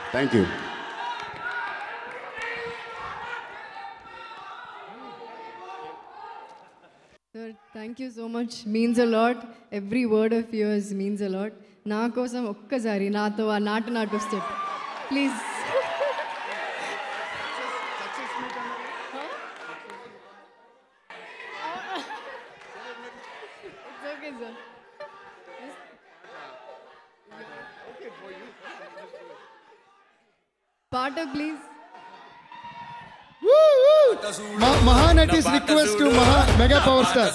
Thank you sir thank you so much means a lot every word of yours means a lot నా కోసం ఒక్కసారి నాతో ఆ Naatu Naatu step please okay sir పాట please Ma- Mahanati's request to Maha Mega Power Star.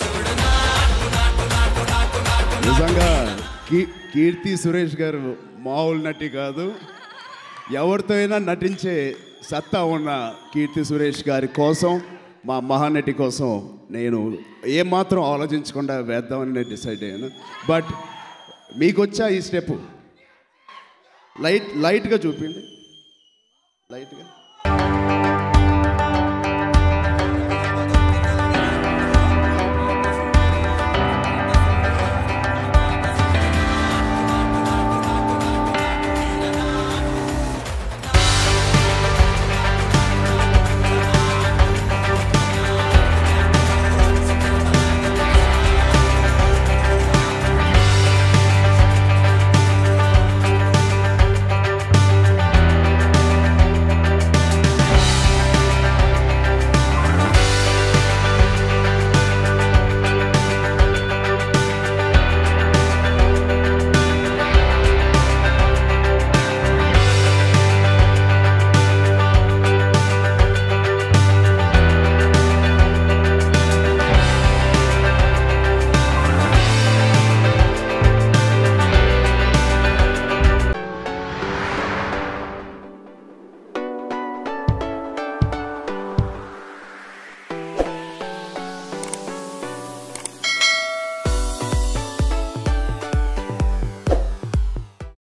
నిజంగా కీ కీర్తి సురేష్ గారు మామూలు నటి కాదు ఎవరితో అయినా నటించే సత్తా ఉన్న కీర్తి సురేష్ గారి కోసం మా మహానటి కోసం నేను ఏమాత్రం ఆలోచించకుండా వేద్దామని నేను డిసైడ్ అయ్యాను బట్ మీకు వచ్చా ఈ స్టెప్ లైట్ లైట్గా చూపిండి లైట్గా